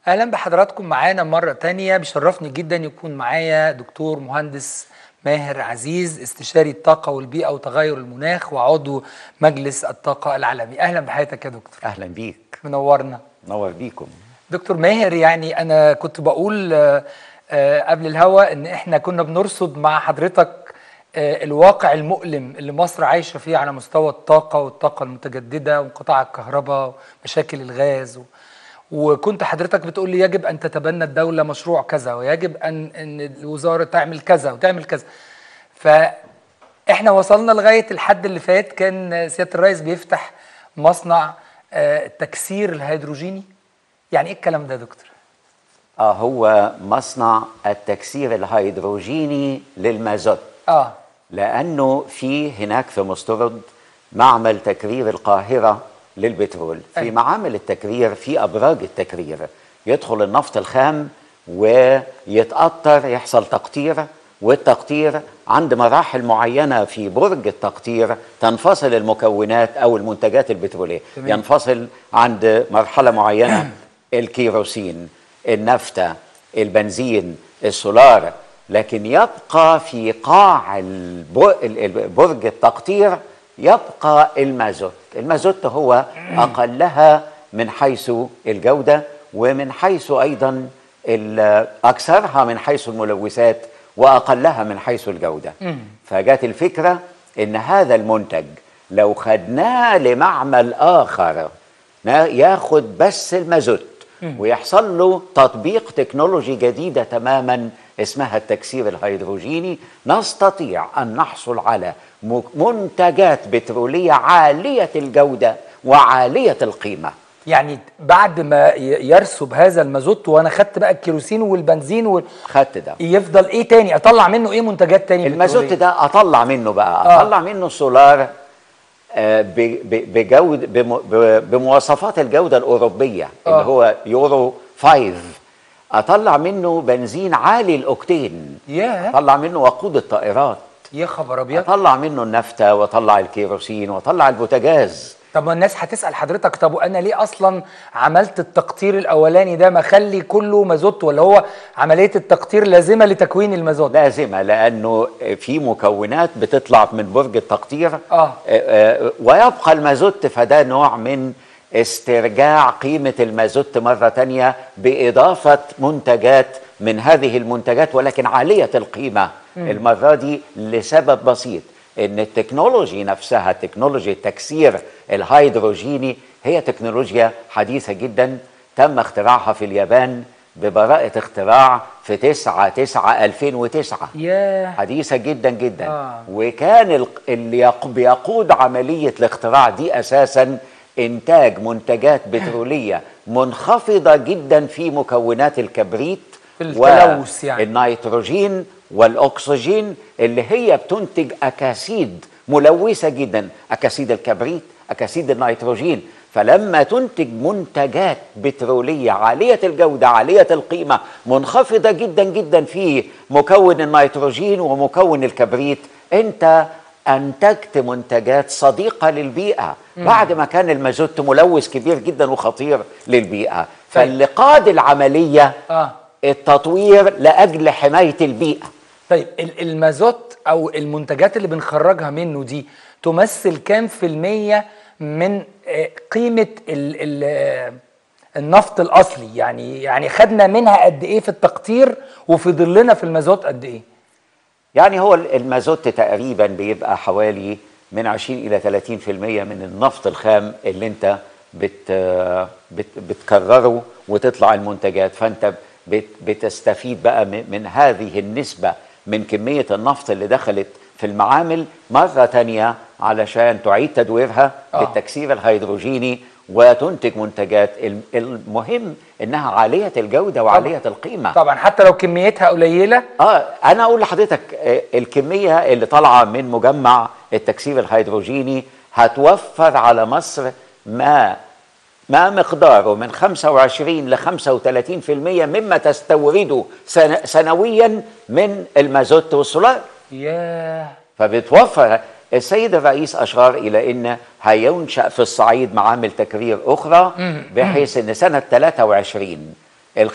اهلا بحضراتكم معانا مره تانية بيشرفني جدا يكون معايا دكتور مهندس ماهر عزيز استشاري الطاقه والبيئه وتغير المناخ وعضو مجلس الطاقه العالمي اهلا بحياتك يا دكتور اهلا بيك منورنا نور بيكم دكتور ماهر يعني انا كنت بقول آه، آه، قبل الهوا ان احنا كنا بنرصد مع حضرتك آه، الواقع المؤلم اللي مصر عايشه فيه على مستوى الطاقه والطاقه المتجدده وانقطاع الكهرباء ومشاكل الغاز و... وكنت حضرتك بتقول لي يجب ان تتبنى الدوله مشروع كذا ويجب ان ان الوزاره تعمل كذا وتعمل كذا فاحنا وصلنا لغايه الحد اللي فات كان سياده الرئيس بيفتح مصنع آه، التكسير الهيدروجيني يعني ايه الكلام ده يا دكتور اه هو مصنع التكسير الهيدروجيني للمازوت اه لانه في هناك في مسترد معمل تكرير القاهره للبترول في أيوة. معامل التكرير في ابراج التكرير يدخل النفط الخام ويتأطر يحصل تقطير والتقطير عند مراحل معينة في برج التقطير تنفصل المكونات أو المنتجات البترولية تمام. ينفصل عند مرحلة معينة الكيروسين النفطة البنزين السولار لكن يبقى في قاع الب- ال- ال- برج التقطير يبقى المازوت المازوت هو أقلها من حيث الجودة ومن حيث أيضا ال- أكثرها من حيث الملوثات وأقلها من حيث الجودة فجات الفكرة إن هذا المنتج لو خدناه لمعمل آخر نا- ياخد بس المازوت ويحصل له تطبيق تكنولوجي جديدة تماما اسمها التكسير الهيدروجيني نستطيع أن نحصل على م- منتجات بترولية عالية الجودة وعالية القيمة يعني بعد ما ي- يرسب هذا المازوت وانا خدت بقى الكيروسين والبنزين وال... خدت ده يفضل ايه تاني اطلع منه ايه منتجات تاني المازوت بترولية؟ ده اطلع منه بقى آه. اطلع منه سولار آه، ب- ب- بجود بم- ب- بمواصفات الجوده الاوروبيه آه. اللي هو يورو 5 اطلع منه بنزين عالي الاوكتين ياه. اطلع منه وقود الطائرات يا خبر ابيض اطلع منه النفطه واطلع الكيروسين واطلع البوتاجاز طب ما الناس هتسال حضرتك طب وانا ليه اصلا عملت التقطير الاولاني ده ما اخلي كله مازوت ولا هو عمليه التقطير لازمه لتكوين المازوت لازمه لانه في مكونات بتطلع من برج التقطير آه. آه، ويبقى المازوت فده نوع من استرجاع قيمه المازوت مره تانية باضافه منتجات من هذه المنتجات ولكن عاليه القيمه المره دي لسبب بسيط ان التكنولوجي نفسها تكنولوجيا التكسير الهيدروجيني هي تكنولوجيا حديثه جدا تم اختراعها في اليابان ببراءة اختراع في 9 9 2009 ياه حديثة جدا جدا آه. وكان ال- اللي يق- بيقود عملية الاختراع دي أساسا إنتاج منتجات بترولية منخفضة جدا في مكونات الكبريت في التلوث يعني. النيتروجين والأكسجين اللي هي بتنتج أكاسيد ملوثة جدا أكاسيد الكبريت أكاسيد النيتروجين فلما تنتج منتجات بترولية عالية الجودة عالية القيمة منخفضة جدا جدا في مكون النيتروجين ومكون الكبريت انت انتجت منتجات صديقة للبيئة بعد ما كان المازوت ملوث كبير جدا وخطير للبيئة فاللي قاد العملية اه التطوير لأجل حماية البيئة طيب ال- المازوت او المنتجات اللي بنخرجها منه دي تمثل كام في المية من آه، قيمة ال ال آه، النفط الأصلي يعني يعني خدنا منها قد إيه في التقطير وفي ظلنا في المازوت قد إيه؟ يعني هو المازوت تقريبا بيبقى حوالي من 20 الى 30% من النفط الخام اللي انت بت بت بتكرره وتطلع المنتجات فانت بت بتستفيد بقى من من هذه النسبة من كمية النفط اللي دخلت في المعامل مرة تانية علشان تعيد تدويرها آه. بالتكسير الهيدروجيني وتنتج منتجات الم- المهم انها عالية الجودة وعالية القيمة طبعا حتى لو كميتها قليلة اه انا اقول لحضرتك آه، الكميه اللي طالعه من مجمع التكسير الهيدروجيني هتوفر على مصر ما ما مقداره من 25 ل 35% مما تستورده سن- سنويا من المازوت والسولار ياه فبتوفر السيد الرئيس أشار إلى أن هينشأ في الصعيد معامل تكرير أخرى بحيث أن سنة 23 ال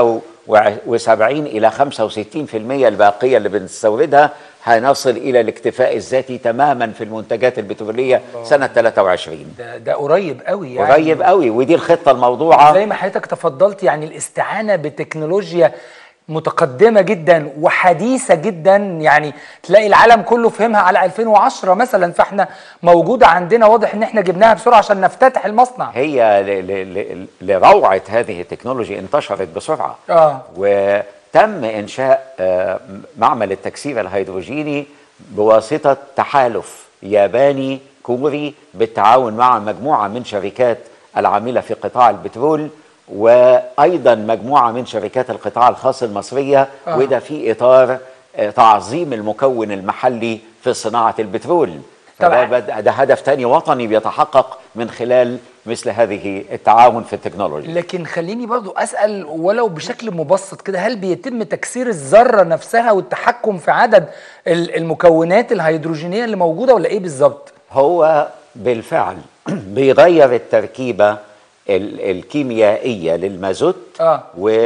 75 الى 65% الباقيه اللي بنستوردها هنصل الى الاكتفاء الذاتي تماما في المنتجات البتروليه سنه 23 ده, ده قريب قوي يعني قريب قوي ودي الخطه الموضوعه زي ما حضرتك تفضلت يعني الاستعانه بتكنولوجيا متقدمه جدا وحديثه جدا يعني تلاقي العالم كله فهمها على 2010 مثلا فاحنا موجوده عندنا واضح ان احنا جبناها بسرعه عشان نفتتح المصنع هي ل- ل- ل- لروعه هذه التكنولوجيا انتشرت بسرعه اه وتم انشاء آه، معمل التكسير الهيدروجيني بواسطه تحالف ياباني كوري بالتعاون مع مجموعه من شركات العامله في قطاع البترول وايضا مجموعه من شركات القطاع الخاص المصريه آه. وده في اطار آه، تعظيم المكون المحلي في صناعه البترول فده طبعاً. بد- ده هدف تاني وطني بيتحقق من خلال مثل هذه التعاون في التكنولوجيا لكن خليني برضو اسال ولو بشكل مبسط كده هل بيتم تكسير الذره نفسها والتحكم في عدد ال- المكونات الهيدروجينيه اللي موجوده ولا ايه بالظبط هو بالفعل بيغير التركيبة ال- الكيميائية للمازوت آه.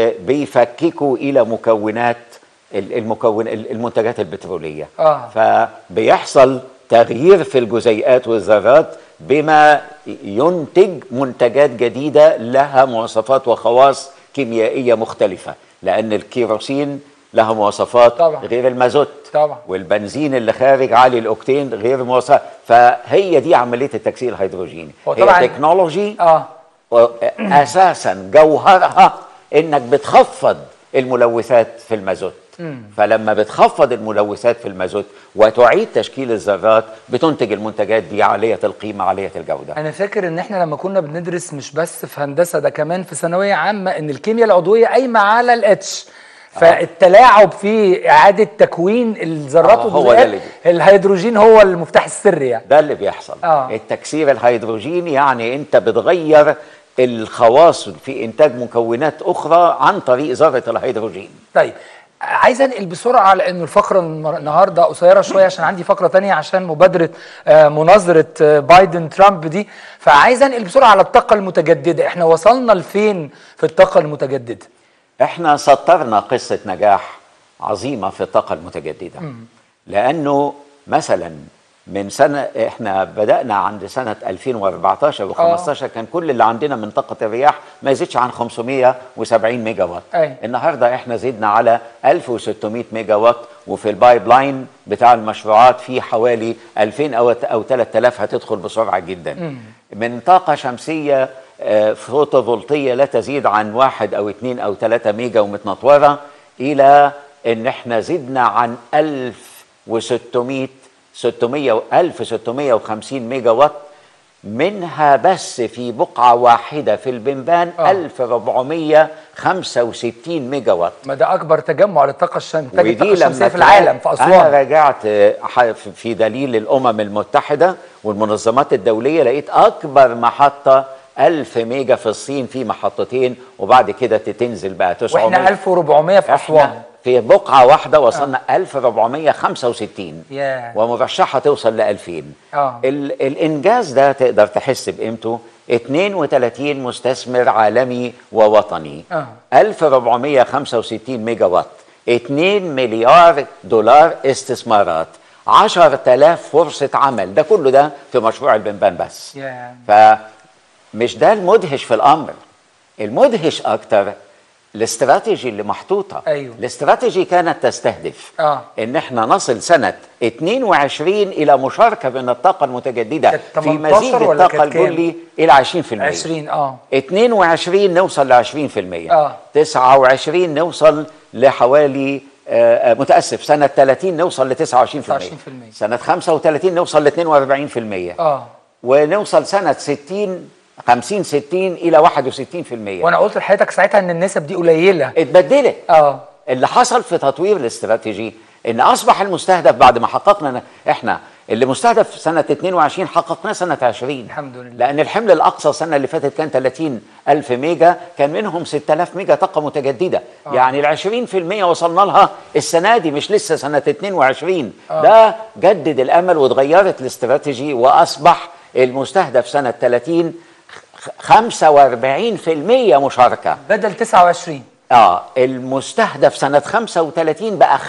وبيفككه إلى مكونات ال- المكون ال- المنتجات البترولية آه. فبيحصل تغيير في الجزيئات والذرات بما ينتج منتجات جديدة لها مواصفات وخواص كيميائية مختلفة لأن الكيروسين لها مواصفات طبعاً. غير المازوت طبعاً. والبنزين اللي خارج عالي الاوكتين غير موصل فهي دي عمليه التكسير الهيدروجيني هو هي طبعاً- تكنولوجي اه و- اساسا جوهرها انك بتخفض الملوثات في المازوت فلما بتخفض الملوثات في المازوت وتعيد تشكيل الذرات بتنتج المنتجات دي عاليه القيمه عاليه الجوده انا فاكر ان احنا لما كنا بندرس مش بس في هندسه ده كمان في ثانويه عامه ان الكيمياء العضويه قايمه على الاتش فالتلاعب في اعاده تكوين الذرات آه، هو ده والجزيئات اللي الهيدروجين هو المفتاح السري يعني ده اللي بيحصل آه. التكسير الهيدروجيني يعني انت بتغير الخواص في انتاج مكونات اخرى عن طريق ذره الهيدروجين طيب عايز انقل بسرعه لان الفقره النهار- النهارده قصيره شويه عشان عندي فقره تانية عشان مبادره آه، مناظره آه، بايدن ترامب دي فعايز انقل بسرعه على الطاقه المتجدده احنا وصلنا لفين في الطاقه المتجدده احنا سطرنا قصة نجاح عظيمة في الطاقة المتجددة لأنه مثلا من سنة احنا بدأنا عند سنة 2014 و15 كان كل اللي عندنا من طاقة الرياح ما يزيدش عن 570 ميجا وات أي. النهاردة احنا زدنا على 1600 ميجا وات وفي البايب لاين بتاع المشروعات في حوالي 2000 أو أو 3000 هتدخل بسرعة جدا من طاقة شمسية آه، فوتوفولتية لا تزيد عن واحد أو اثنين أو ثلاثة ميجا ومتنطورة إلى إن إحنا زدنا عن 1600 600 و 1650 ميجا وات منها بس في بقعة واحدة في البنبان آه. 1465 ميجا وات ما ده اكبر تجمع للطاقه الشمسيه ودي الطاقه الشمسيه لما في العالم في انا اسوان رجعت آه، ح- في دليل الامم المتحده والمنظمات الدوليه لقيت اكبر محطه 1000 ميجا في الصين في محطتين وبعد كده تنزل بقى 900 واحنا 1400 في اسوان احنا في بقعه واحده وصلنا 1465 ياه. ومرشحه توصل ل 2000 آه. ال الانجاز ده تقدر تحس بقيمته 32 مستثمر عالمي ووطني آه. 1465 ميجا وات 2 مليار دولار استثمارات 10000 فرصة عمل ده كله ده في مشروع البنبان بس ياه. فمش ده المدهش في الأمر المدهش أكتر الاستراتيجي اللي محطوطة أيوه. الاستراتيجي كانت تستهدف آه. ان احنا نصل سنة 22 الى مشاركة من الطاقة المتجددة كانت في 18 مزيد ولا الطاقة كانت كام؟ الجلي الى 20% 20 اه 22 نوصل ل 20% آه. 29 نوصل لحوالي آه، آه، متاسف سنه 30 نوصل ل 29% 29%. سنه 35 نوصل ل 42% اه ونوصل سنه 60 50 60 الى 61% وانا قلت لحضرتك ساعتها ان النسب دي قليله اتبدلت اه اللي حصل في تطوير الاستراتيجي ان اصبح المستهدف بعد ما حققنا احنا اللي مستهدف سنه 22 حققناه سنه 20 الحمد لله. لان الحمل الاقصى السنه اللي فاتت كان 30 الف ميجا كان منهم 6000 ميجا طاقه متجدده آه. يعني ال 20% وصلنا لها السنه دي مش لسه سنه 22 آه. ده جدد الامل واتغيرت الاستراتيجي واصبح المستهدف سنه 30 45% مشاركه بدل 29 اه المستهدف سنة 35 بقى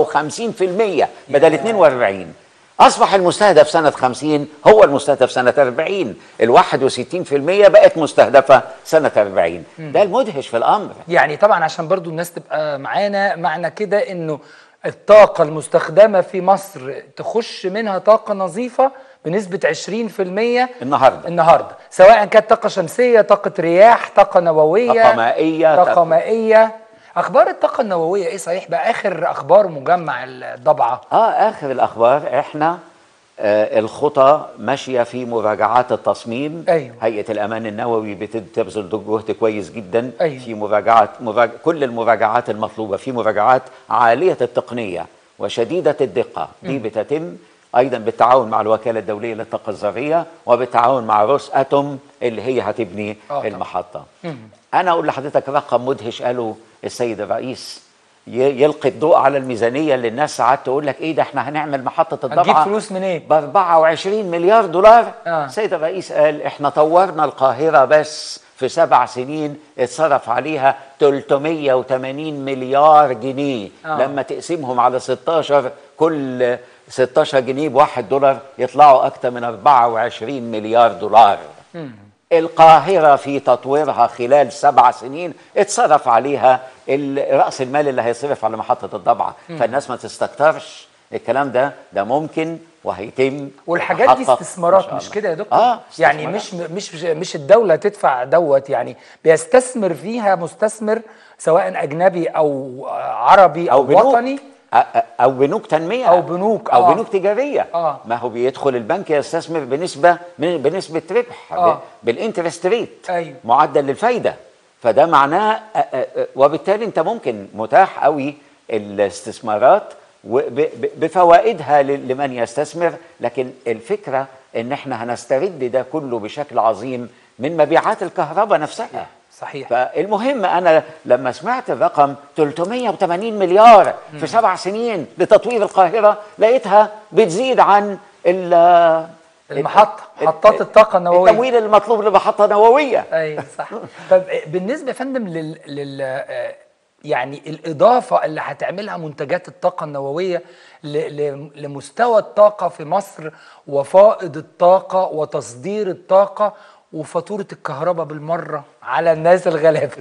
55% بدل 42 أصبح المستهدف سنة 50 هو المستهدف سنة 40 ال 61% بقت مستهدفة سنة 40 ده المدهش في الأمر يعني طبعا عشان برضو الناس تبقى معانا معنى كده انه الطاقة المستخدمة في مصر تخش منها طاقة نظيفة بنسبة 20% النهاردة النهاردة سواء كانت طاقة شمسية طاقة رياح طاقة نووية طاقة مائية طاقة طاقة- مائية أخبار الطاقة النووية إيه صحيح بقى آخر أخبار مجمع الضبعة اه اخر الاخبار احنا آه الخطى ماشيه في مراجعات التصميم أيوة. هيئه الامان النووي بتبذل جهد كويس جدا أيوة. في مراجعات مراج... كل المراجعات المطلوبه في مراجعات عاليه التقنيه وشديده الدقه دي بتتم ايضا بالتعاون مع الوكاله الدوليه للطاقه الذريه وبالتعاون مع روس اتوم اللي هي هتبني آه طبعا. المحطه انا اقول لحضرتك رقم مدهش قاله السيد الرئيس ي- يلقي الضوء على الميزانيه اللي الناس ساعات تقول لك ايه ده احنا هنعمل محطه هتجيب الضبعه فلوس منين؟ ب 24 مليار دولار آه. السيد الرئيس قال احنا طورنا القاهره بس في سبع سنين اتصرف عليها 380 مليار جنيه آه. لما تقسمهم على 16 كل 16 جنيه بواحد دولار يطلعوا اكتر من 24 مليار دولار القاهرة في تطويرها خلال سبع سنين اتصرف عليها ال- رأس المال اللي هيصرف على محطة الضبعة فالناس ما تستكترش الكلام ده ده ممكن وهيتم والحاجات دي ويتحقق إن استثمارات شاء مش الله. كده يا دكتور اه يعني استثمارات. مش مش مش الدوله تدفع دوت يعني بيستثمر فيها مستثمر سواء اجنبي او عربي او, او بنوك وطني أ- أ- او بنوك تنميه أو بنوك، او آه. بنوك تجاريه آه. ما هو بيدخل البنك يستثمر بنسبه من- بنسبه ربح آه. ب- بالانترست ريت أيوه. معدل للفايده فده معناه أ- أ- أ- وبالتالي انت ممكن متاح قوي الاستثمارات وب- ب- بفوائدها ل- لمن يستثمر لكن الفكره ان احنا هنسترد ده كله بشكل عظيم من مبيعات الكهرباء نفسها صحيح فالمهم انا لما سمعت الرقم 380 مليار في سبع سنين لتطوير القاهره لقيتها بتزيد عن ال- المحطة، ال- محطات الطاقة النووية. التمويل المطلوب لمحطه نوويه ايوه صح طب بالنسبه يا فندم لل, لل... آه، يعني الاضافه اللي هتعملها منتجات الطاقه النوويه ل... ل... لمستوى الطاقه في مصر وفائض الطاقه وتصدير الطاقه وفاتوره الكهرباء بالمره على الناس الغلابه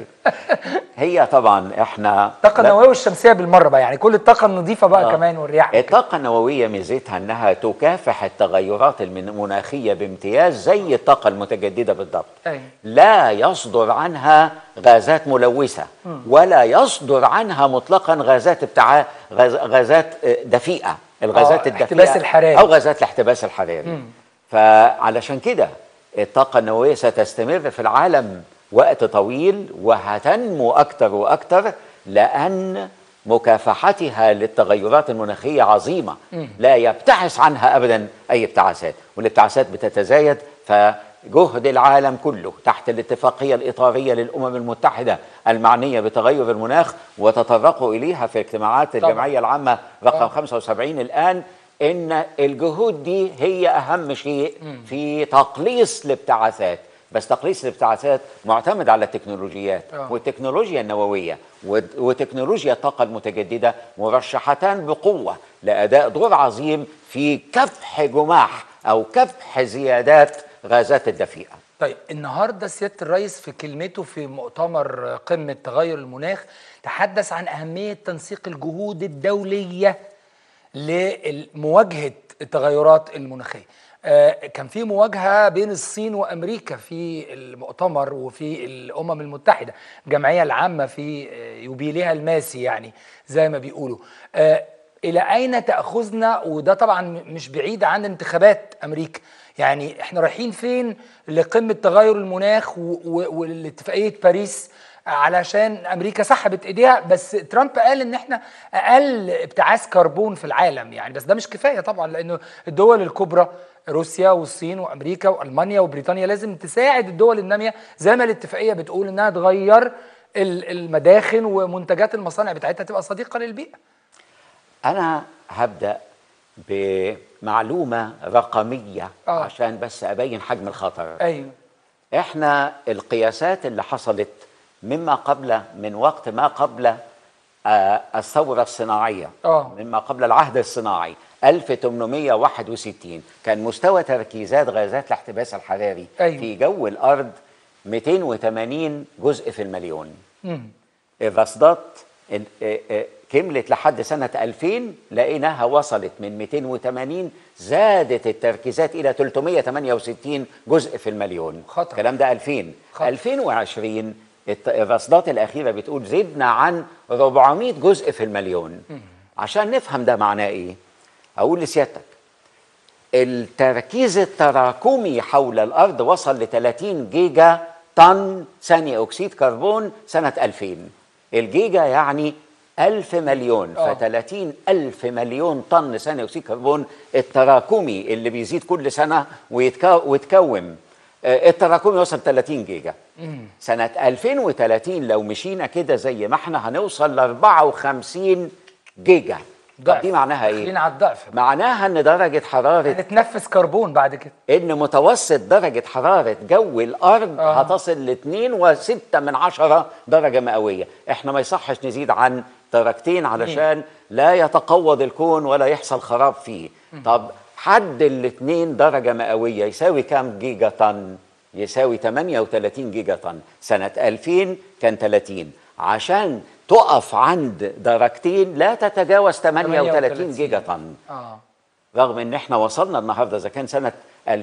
هي طبعا احنا الطاقه لا- النوويه والشمسيه بالمره بقى يعني كل الطاقه النظيفه بقى آه. كمان والرياح وكده. الطاقة النووية ميزتها انها تكافح التغيرات المن- المناخية بامتياز زي الطاقة المتجددة بالضبط أيوة. لا يصدر عنها غازات ملوثة ولا يصدر عنها مطلقا غازات ابتعاث غاز غازات آه، دفيئة الغازات آه، الدفيئة الاحتباس الحراري. أو غازات الاحتباس الحراري فعلشان كده الطاقة النووية ستستمر في العالم وقت طويل وهتنمو أكتر وأكتر لأن مكافحتها للتغيرات المناخية عظيمة لا يبتعث عنها أبدا أي ابتعاثات والابتعاثات بتتزايد فجهد العالم كله تحت الاتفاقية الإطارية للأمم المتحدة المعنية بتغير المناخ وتطرقوا إليها في اجتماعات طبعاً. الجمعية العامة رقم آه. 75 الآن ان الجهود دي هي اهم شيء في تقليص الابتعاثات بس تقليص الابتعاثات معتمد على التكنولوجيات آه. والتكنولوجيا النوويه وت- وتكنولوجيا الطاقه المتجدده مرشحتان بقوه لاداء دور عظيم في كبح جماح او كبح زيادات غازات الدفيئه طيب النهارده سياده الرئيس في كلمته في مؤتمر قمه تغير المناخ تحدث عن اهميه تنسيق الجهود الدوليه لمواجهه التغيرات المناخيه. آه، كان في مواجهه بين الصين وامريكا في المؤتمر وفي الامم المتحده، الجمعيه العامه في آه، يوبيلها الماسي يعني زي ما بيقولوا. آه، الى اين تاخذنا وده طبعا مش بعيد عن انتخابات امريكا يعني احنا رايحين فين لقمه تغير المناخ و- و- والاتفاقيه باريس علشان امريكا سحبت ايديها بس ترامب قال ان احنا اقل ابتعاث كربون في العالم يعني بس ده مش كفايه طبعا لانه الدول الكبرى روسيا والصين وامريكا والمانيا وبريطانيا لازم تساعد الدول الناميه زي ما الاتفاقيه بتقول انها تغير ال- المداخن ومنتجات المصانع بتاعتها تبقى صديقه للبيئه انا هبدا بمعلومه رقميه آه. عشان بس ابين حجم الخطر ايوه احنا القياسات اللي حصلت مما قبل من وقت ما قبل آه، الثورة الصناعية آه. مما قبل العهد الصناعي 1861 كان مستوى تركيزات غازات الاحتباس الحراري أيوة. في جو الأرض 280 جزء في المليون مم. الرصدات ال- آه، آه، كملت لحد سنة 2000 لقيناها وصلت من 280 زادت التركيزات إلى 368 جزء في المليون خطر. الكلام ده 2000 خطر. 2020 الت- الرصدات الأخيرة بتقول زدنا عن 400 جزء في المليون عشان نفهم ده معناه إيه أقول لسيادتك التركيز التراكمي حول الأرض وصل ل 30 جيجا طن ثاني أكسيد كربون سنة 2000 الجيجا يعني ألف مليون آه. ف 30 ألف مليون طن ثاني أكسيد كربون التراكمي اللي بيزيد كل سنة ويتكو ويتكوم آه، التراكمي وصل 30 جيجا سنة 2030 لو مشينا كده زي ما احنا هنوصل ل 54 جيجا طب ضعف. دي معناها ايه؟ داخلين على الضعف معناها ان درجة حرارة هنتنفس كربون بعد كده ان متوسط درجة حرارة جو الارض آه. آه. هتصل ل 2 و6 من عشرة درجة مئوية احنا ما يصحش نزيد عن درجتين علشان لا يتقوض الكون ولا يحصل خراب فيه طب حد الاثنين درجة مئوية يساوي كام جيجا طن يساوي 38 جيجا طن سنة 2000 كان 30 عشان تقف عند درجتين لا تتجاوز 38 38 جيجا طن اه رغم ان احنا وصلنا النهارده اذا كان سنه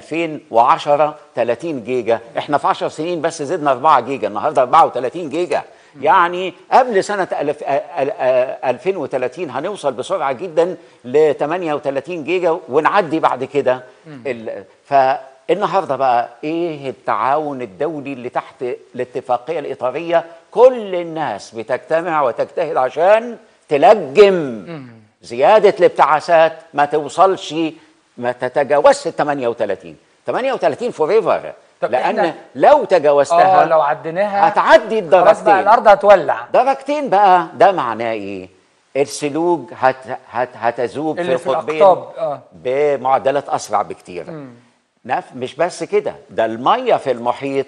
2010 30 جيجا احنا في 10 سنين بس زدنا 4 جيجا النهارده 34 جيجا يعني قبل سنه الف- آه، آه، آه، 2030 هنوصل بسرعه جدا ل 38 جيجا ونعدي بعد كده ال- فالنهارده بقى ايه التعاون الدولي اللي تحت الاتفاقيه الاطاريه كل الناس بتجتمع وتجتهد عشان تلجم زيادة الابتعاثات ما توصلش ما تتجاوزش ال 38 38 فور ايفر طب لأن إحنا- لو تجاوزتها اه لو عديناها هتعدي خلاص بقى الدرجتين الارض هتولع درجتين بقى ده معناه ايه؟ السلوج هت هت هتذوب اللي في في القطبين الأقطاب، آه. بمعدلات اسرع بكتير نف مش بس كده ده الميه في المحيط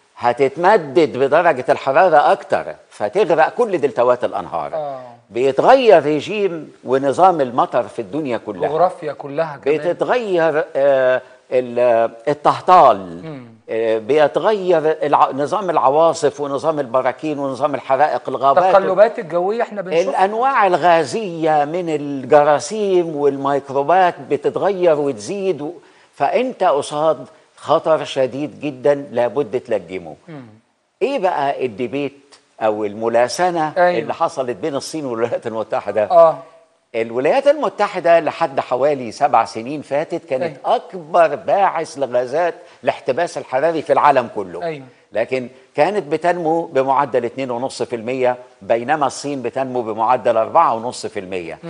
هتتمدد بدرجه الحراره اكتر فتغرق كل دلتوات الانهار آه. بيتغير ريجيم ونظام المطر في الدنيا كلها جغرافيا كلها كمان بتتغير آه، ال- التهطال آه، بيتغير الع- نظام العواصف ونظام البراكين ونظام الحرائق الغابات التقلبات الجويه احنا بنشوف الانواع الغازيه من الجراثيم والميكروبات بتتغير وتزيد و... فانت قصاد خطر شديد جدا لابد تلجمه ايه بقى الديبيت او الملاسنه أيوة. اللي حصلت بين الصين والولايات المتحده اه الولايات المتحدة لحد حوالي سبع سنين فاتت كانت أيوة. أكبر باعث لغازات الاحتباس الحراري في العالم كله أيوة. لكن كانت بتنمو بمعدل 2.5% بينما الصين بتنمو بمعدل 4.5%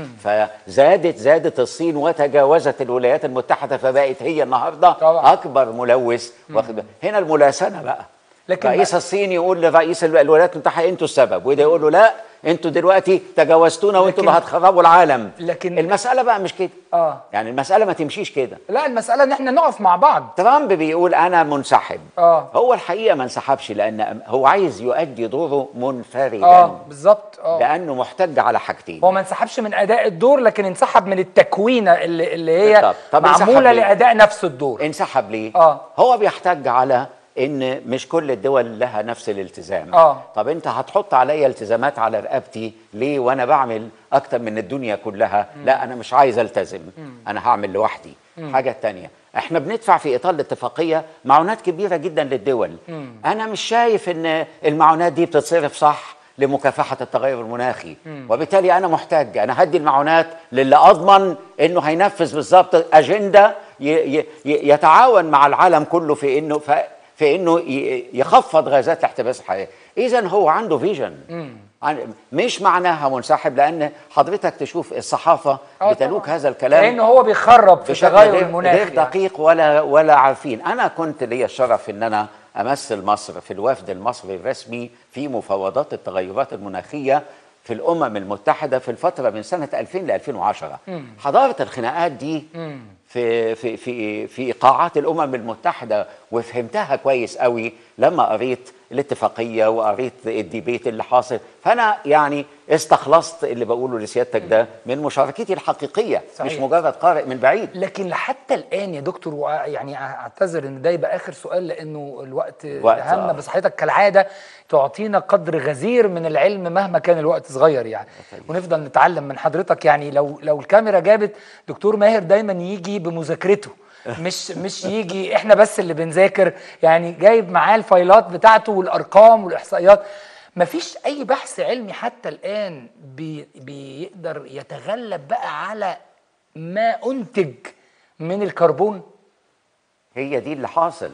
فزادت زادت الصين وتجاوزت الولايات المتحدة فبقت هي النهاردة طبعا. أكبر ملوث واخد بالك؟ هنا الملاسنة بقى لكن رئيس بقى- الصين يقول لرئيس الولايات المتحدة انتوا السبب وده يقول له لا انتوا دلوقتي تجاوزتونا وانتوا لكن- اللي هتخربوا العالم لكن- المسألة بقى مش كده اه يعني المسألة ما تمشيش كده لا المساله ان احنا نقف مع بعض ترامب بيقول أنا منسحب آه. هو الحقيقة ما انسحبش لأن هو عايز يؤدي دوره منفردا اه بالظبط اه لأنه محتج على حاجتين هو ما انسحبش من اداء الدور لكن انسحب من التكوينه اللي, اللي هي بالضبط. طب انسحب معموله ليه؟ لاداء نفس الدور انسحب ليه؟ آه. هو بيحتج على ان مش كل الدول لها نفس الالتزام آه. طب انت هتحط عليا التزامات على رقبتي ليه وانا بعمل اكتر من الدنيا كلها لا انا مش عايز التزم انا هعمل لوحدي حاجه تانية احنا بندفع في اطار الاتفاقيه معونات كبيره جدا للدول انا مش شايف ان المعونات دي بتتصرف صح لمكافحه التغير المناخي وبالتالي انا محتاج انا هدي المعونات للي اضمن انه هينفذ بالظبط اجنده ي- ي- ي- يتعاون مع العالم كله في انه ف- في انه ي- يخفض غازات الاحتباس الحراري اذا هو عنده فيجن مش معناها منسحب لان حضرتك تشوف الصحافه آه بتلوك طبعاً. هذا الكلام لانه هو بيخرب في بشكل تغير غير, المناخ غير يعني. دقيق ولا ولا عارفين انا كنت لي الشرف ان انا امثل مصر في الوفد المصري الرسمي في مفاوضات التغيرات المناخيه في الامم المتحده في الفتره من سنه 2000 ل 2010 حضاره الخناقات دي في في في في قاعات الامم المتحده وفهمتها كويس قوي لما قريت الاتفاقيه وقريت الديبيت اللي حاصل فانا يعني استخلصت اللي بقوله لسيادتك ده من مشاركتي الحقيقيه صحيح. مش مجرد قارئ من بعيد لكن حتى الان يا دكتور وع- يعني اعتذر ان ده يبقى اخر سؤال لانه الوقت وقت، همنا آه. بس حضرتك كالعاده تعطينا قدر غزير من العلم مهما كان الوقت صغير يعني ونفضل نتعلم من حضرتك يعني لو لو الكاميرا جابت دكتور ماهر دايما يجي بمذاكرته مش مش يجي احنا بس اللي بنذاكر يعني جايب معاه الفايلات بتاعته والارقام والاحصائيات مفيش اي بحث علمي حتى الان بي بيقدر يتغلب بقى على ما انتج من الكربون هي دي اللي حاصل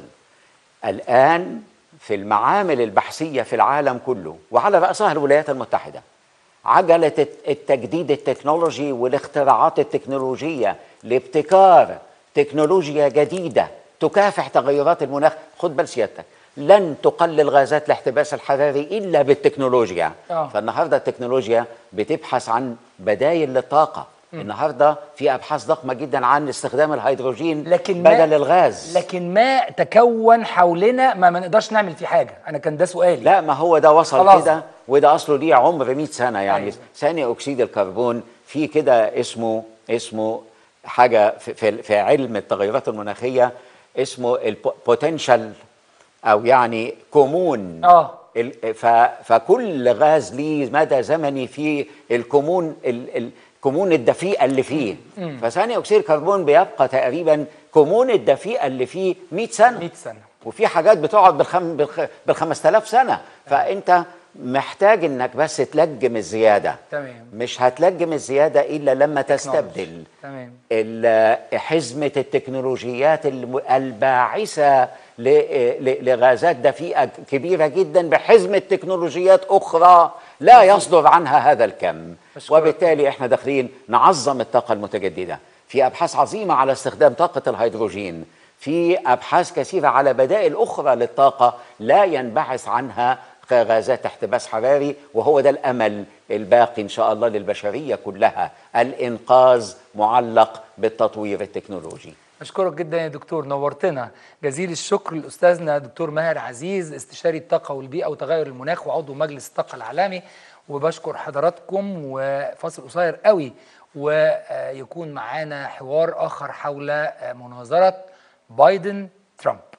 الآن في المعامل البحثية في العالم كله وعلى رأسها الولايات المتحدة عجلة الت- التجديد التكنولوجي والاختراعات التكنولوجية لابتكار تكنولوجيا جديدة تكافح تغيرات المناخ خد بال سيادتك لن تقلل غازات الاحتباس الحراري إلا بالتكنولوجيا آه. فالنهاردة التكنولوجيا بتبحث عن بدائل للطاقة النهارده في ابحاث ضخمه جدا عن استخدام الهيدروجين لكن ما بدل الغاز لكن ما تكون حولنا ما ما نقدرش نعمل فيه حاجه انا كان ده سؤالي لا ما هو ده وصل خلاص. كده وده اصله ليه عمر 100 سنه يعني أيوة. ثاني اكسيد الكربون في كده اسمه اسمه حاجه في, في, في علم التغيرات المناخيه اسمه البوتنشال او يعني كمون اه ال- ف- فكل غاز ليه مدى زمني في الكمون ال- الكمون الدفيئه اللي فيه فثاني اكسيد الكربون بيبقى تقريبا كمون الدفيئه اللي فيه 100 سنه 100 سنه وفي حاجات بتقعد بالخم بالخ... بال 5000 سنه فانت محتاج انك بس تلجم الزياده تمام. مش هتلجم الزياده الا لما تستبدل تمام ال- حزمه التكنولوجيات الم- الباعثه ل- ل- لغازات دفيئه كبيره جدا بحزمه تكنولوجيات اخرى لا يصدر عنها هذا الكم أشكرك. وبالتالي احنا داخلين نعظم الطاقه المتجدده في ابحاث عظيمه على استخدام طاقه الهيدروجين في ابحاث كثيره على بدائل اخرى للطاقه لا ينبعث عنها غازات احتباس حراري وهو ده الامل الباقي ان شاء الله للبشريه كلها الانقاذ معلق بالتطوير التكنولوجي اشكرك جدا يا دكتور نورتنا جزيل الشكر لاستاذنا دكتور ماهر عزيز استشاري الطاقه والبيئه وتغير المناخ وعضو مجلس الطاقه العالمي وبشكر حضراتكم وفاصل قصير قوي ويكون معانا حوار اخر حول مناظره بايدن ترامب